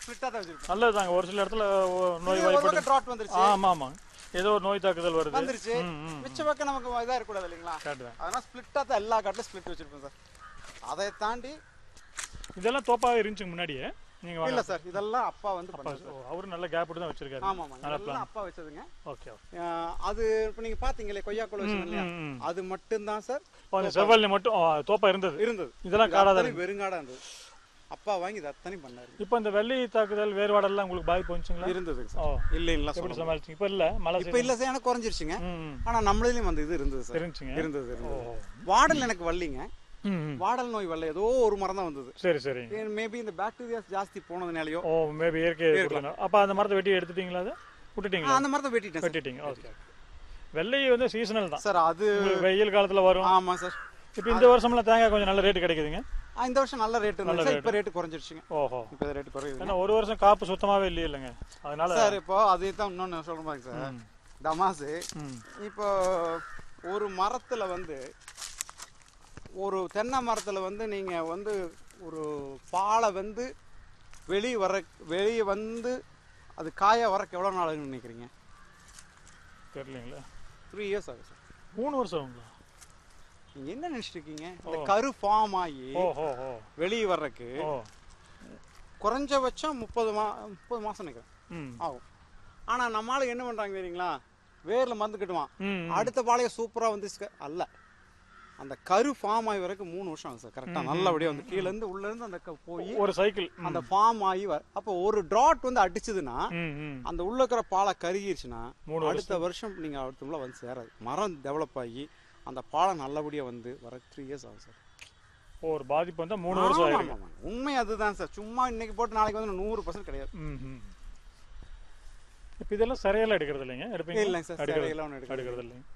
ஸ்பிளிட்டா தான் வச்சிருப்போம் நல்லதுதாங்க ஒரு சில இடத்துல ஓ- நோய் இது ஒரு வாய்ப்பட்டு பக்கம் ட்ராட் வந்துருச்சு ஆமா ஆமா ஏதோ ஒரு நோய் தாக்குதல் வருது வந்துருச்சு ம், ம். மிச்ச பக்கம் நமக்கு இதா இருக்கக்கூடாது இல்லைங்களா கரெக்ட் தான் அதனால ஸ்பிளிட்டா தான் எல்லா காட்டிலும் ஸ்பிளிட் வச்சிருப்போம் சார் அதை தாண்டி இதெல்லாம் தோப்பாவே இருந்துச்சு முன்னாடியே நீங்க வாங்க இல்ல சார் இதெல்லாம் அப்பா வந்து பண்ணாரு சார் ஓ, அவரு நல்ல கேப் தான் வச்சிருக்காரு ஆமா ஆமா இதெல்லாம் அப்பா வச்சதுங்க ஓகே ஓகே அஹ் அது இப்போ நீங்க பாத்தீங்களே கொய்யாக்கோல் வச்சது இல்லையா ம், ம். அது மட்டும்தான் சார் அந்த செவ்வல்லி மட்டும் ஆ, தோப்பா இருந்தது இருந்தது இதெல்லாம் இது காடாதான் அத்தனை வெறுங்காடா இருந்தது அப்பா வாங்கி இது அத்தனை பண்ணாரு இப்போ இந்த வெள்ளி தாக்குதல் வேறுபாடெல்லாம் உங்களுக்கு பாதிப்பு வந்துச்சுங்களா இருந்ததுங்க ஓ சார் இல்லைங்களா எப்படி சொல்லுங்க சமாளிச்சிங்க இப்போ இல்ல மழை இப்போ இல்ல சார் எனக்கு குறைஞ்சிருச்சுங்க ம், ம். ஆனா நம்மளிலையும் வந்து இது இருந்தது சார் இருந்துச்சுங்க இருந்தது இருந்தது ஓ வாடல் எனக்கு வரலிங்க ம், ம். வாடல் நோய் வரல ஏதோ ஒரு மரம் தான் வந்தது சரி சரி மேபி இந்த பாக்டீரியாஸ் ஜாஸ்தி போனதுனாலயோ ஓ மேபி இயற்கை கொடுக்கணும் அப்போ அந்த மரத்தை வெட்டி எடுத்துட்டீங்களா அதை விட்டுட்டீங்களா அந்த மரத்தை வெட்டிட்டேன் சார் வெட்டிட்டீங்க ஓகே வெள்ளை வந்து சீசனல் தான் சார் அது உங்களுக்கு வெயில் காலத்துல வரும் ஆமா சார் இப்போ இந்த வருஷம்லாம் தேங்காய் கொஞ்சம் நல்ல ரேட் கிடைக்குதுங்க ஆ, இந்த வருஷம் நல்ல ரேட் இருந்துச்சு சார் இப்போ ரேட்டு குறைஞ்சிருச்சுங்க ஓஹோ இப்போ ரேட்டு குறையுது ஏன்னா ஒரு வருஷம் காப்பு சுத்தமாவே இல்லையே இல்லைங்க அதனால சார் இப்போ அதே தான் இன்னொன்று சொல்ற மாதிரி சார் ம். டமாசு ம் இப்போ ஒரு மரத்துல வந்து ஒரு தென்னை மரத்துல வந்து நீங்க வந்து ஒரு பாலை வந்து வெளியே வர வெளியே வந்து அது காய வரக்கு எவ்வளோ நாள் ஆகுன்னு நினைக்கிறீங்க தெரியலீங்களா த்ரீ இயர்ஸ் ஆகும் சார் மூணு வருஷம் ஆகுங்களா நீங்க என்ன நினைச்சிட்டு இருக்கீங்க இந்த கரு ஃபார்ம் ஆகி ஓ ஹோ ஹோ வெளியே வர்றதுக்கு ஓ குறைஞ்சபட்சம் முப்பது மா முப்பது மாசம் நினைக்கிறேன் ம் ஆகும் ஆனா நம்மளால என்ன பண்றாங்க தெரியுங்களா வேர்ல மருந்து கட்டுவான் ம் அடுத்த பாளைய சூப்பரா வந்து ஸ்க- அல்ல அந்த கரு ஃபார்ம் ஆகி வரைக்கும் மூணு வருஷம் ஆகும் சார் கரெக்டா நல்லபடியா வந்து கீழ இருந்து உள்ள இருந்து அந்த க- போய் ஒரு சைக்கிள் அந்த ஃபார்ம் ஆகி வர அப்போ ஒரு ட்ராட் வந்து அடிச்சதுன்னா ம் ம் அந்த உள்ள இருக்கிற பாலை கருகிருச்சுன்னா மூணு அடுத்த வருஷம் நீங்க அடுத்த வந்து சேராது மரம் டெவலப் ஆகி அந்த பாலை நல்லபடியா வந்து வர த்ரீ இயர்ஸ் ஆகும் சார் ஓ, ஒரு பாதிப்பு வந்தா மூணு வருஷம் ஆமா, ஆயிருக்கு ஆமா, ஆமா. உண்மை அதுதான் சார் சும்மா இன்னைக்கு போட்டு நாளைக்கு வந்து நூறு பர்சன்ட் கிடையாது ம் ம் இப்போ இதெல்லாம் சரியால எடுக்கிறது இல்லைங்க எடுப்பீங்க இல்லைங்க சார் எடுக்கிறது சரியெல்லாம் ஒன்று எடுக்க எடுக்கிறது இல்லைங்க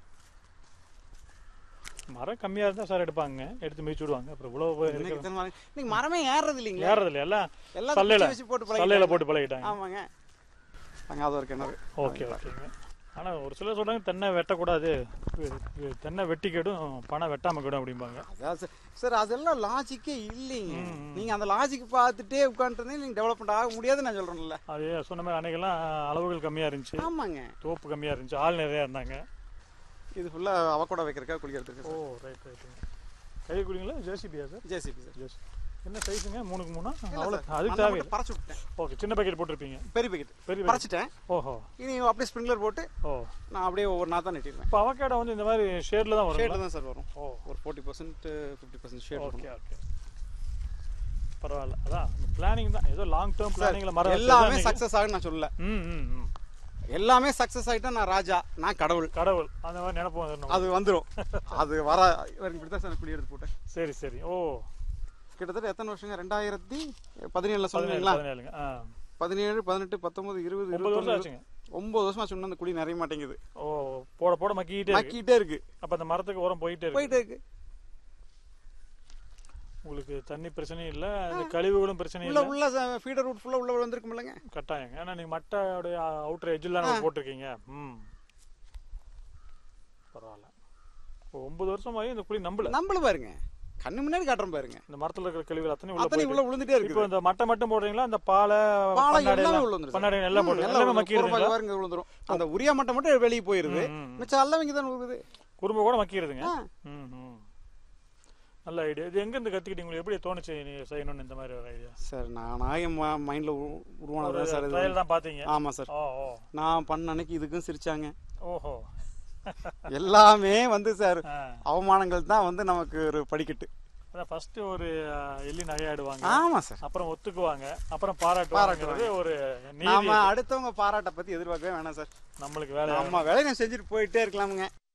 மரம் கம்மியா இருந்தா சார் எடுப்பாங்க எடுத்து மிதிச்சு விடுவாங்க அப்புறம் இவ்வளவு இன்னைக்கு இருக்கிறது இத்தனை நாளைக்கு- இன்னைக்கு மரமே ஏறது இல்லைங்களா ஏறது இல்லை எல்லாம் எல்லாத்தையும் சல்லையில குச்சி வச்சு போட்டு சல்லையில பழகிட்டாங்க. போட்டு பழகிட்டாங்க ஆமாங்க அங்க அது ஒரு கிணறு ஓகே ஓகேங்க ஆனா ஒரு சிலர் சொல்றாங்க தென்னை வெட்டக்கூடாது இது- இது தென்னை வெட்டி கெடும் பணம் வெட்டாம கெடும் அப்படிம்பாங்க அதான் சார் சார் அதெல்லாம் லாஜிக்கே இல்லைங்க நீங்க அந்த லாஜிக் பார்த்துட்டே உட்காந்துட்டு நீங்க டெவலப்மெண்ட் ஆக முடியாதுன்னு நான் சொல்றேன்ல அது சொன்ன மாதிரி அன்னைக்கெல்லாம் அளவுகள் கம்மியா இருந்துச்சு ஆமாங்க தோப்பு கம்மியா இருந்துச்சு ஆள் நிறையா இருந்தாங்க இது ஃபுல்லா அவக்கூட வைக்கிறக்கா குளிக்கிறதுக்கு ஓ ரைட் ரைட் கை குடிங்களா ஜேசிபியா சார் ஜேசிபி சார் ஜேசி என்ன சைஸுங்க மூணுக்கு மூணா இல்ல அவ்வளோ சார், அதுக்கு மண்ணை தேவை மட்டும் பறச்சு விட்டேன் ஓகே சின்ன பாக்கெட் போட்டிருப்பீங்க பெரிய பேக்கெட் பெரிய பறச்சிட்டேன் ஓஹோ இனி அப்படியே ஸ்ப்ரிங்க்லர் போட்டு ஓ நான் அப்படியே ஒவ்வொரு நாள் தான் நெட்டிடுவேன் இப்போ அவகேடோ வந்து இந்த மாதிரி ஷேட்ல தான் வரும் ஷேடு தான் சார் வரும் ஓ ஒரு forty percent fifty percent shade okay வரும் ஓகே பரவாயில்ல அதான் பிளானிங் தான் ஏதோ லாங் டேர்ம் பிளானிங்ல மரம் வச்சது எல்லாமே தான் இன்னைக்கு- சக்சஸ் ஆகுன்னு நான் சொல்லல ம் ம் ம் எல்லாமே சக்சஸ் ஆகிட்டா நான் ராஜா நான் கடவுள் கடவுள் அந்த மாதிரி நினைப்பு வந்துடணும் அது வந்துடும் அது வர இப்படி தான் சார் குழி எடுத்து போட்டேன் சரி சரி ஓ கிட்டத்தட்ட எத்தனை வருஷங்க ரெண்டாயிரத்தி பதினேழுல பதினேழு சொன்னீங்களா பதினேழுங்க ஆ பதினேழு பதினெட்டு பத்தொன்பது இருபது ஒன்பது வருஷம் இருபத்தி ஆச்சுங்க ஒன்பது வருஷமா சொன்ன அந்த குழி நிறைய மாட்டேங்குது ஓ போட போட மக்கிக்கிட்டே இருக்கு மக்கிட்டே இருக்கு அப்ப அந்த மரத்துக்கு உரம் போயிட்டே இருக்கு போயிட்டே இருக்கு உங்களுக்கு தண்ணி பிரச்சனையும் இல்ல இந்த கழிவுகளும் பிரச்சனையும் உள்ள இல்ல உள்ள ஃபீடர் ரூட் ஃபுல்லா உள்ள வந்திருக்கும் இல்லைங்க கட்டாயங்க ஏன்னா நீங்க மட்டையோடைய அவுட்டர் எஜ்ஜில் போட்டிருக்கீங்க ம் பரவாயில்ல இப்போ ஒன்பது வருஷமாகி இந்த குழி நம்பல நம்மள பாருங்க கண்ணு முன்னாடி காட்டுறோம் பாருங்க இந்த மரத்துல இருக்கிற கழிவுகள் அத்தனை உள்ள அத்தனை போயிட்டு உள்ள விழுந்துட்டே இப்போ இருக்கு இந்த மட்டை மட்டும் போடுறீங்களா அந்த பாலை பாலை பண்ணாடை எல்லாமே எல்லாம் உள்ள வந்துரும் பண்ணாடை எல்லாம் போட்டு எல்லாம் எல்லாமே உள்ள மக்கிடுதுங்களா பாருங்க விழுந்துரும் அந்த உரியா மட்டை மட்டும் வெளியே போயிருது ம், ம். மிச்சம் அல்லவங்க தான் விழுகுது குறும்பு கூட மக்கிடுதுங்க ஆ. ம் ம் நல்ல ஐடியா இது எங்க இருந்து கத்துக்கிட்டீங்க உங்களுக்கு எப்படி தோணுச்சு நீ செய்யணும்னு இந்த மாதிரி ஒரு ஐடியா சார் நானா என் மைண்ட்ல உருவானது சார் இது ட்ரையல் தான் பாத்தீங்க ஆமா சார் ஓ ஓ நான் பண்ண அன்னைக்கு இதுக்கும் சிரிச்சாங்க ஓஹோ எல்லாமே வந்து சார் ஆ. அவமானங்கள் தான் வந்து நமக்கு ஒரு படிக்கட்டு அதான் ஃபர்ஸ்ட் ஒரு அஹ், எள்ளி நகையாடுவாங்க ஆமா சார் அப்புறம் ஒத்துக்குவாங்க அப்புறம் பாராட்டுவாங்கிறது ஒரு நீதி நாம அடுத்தவங்க பாராட்ட பத்தி எதிர்பார்க்கவே வேணாம் சார் நம்மளுக்கு வேலை நம்ம வேலையை நம்ம செஞ்சுட்டு போயிட்டே இருக்கலாமுங்க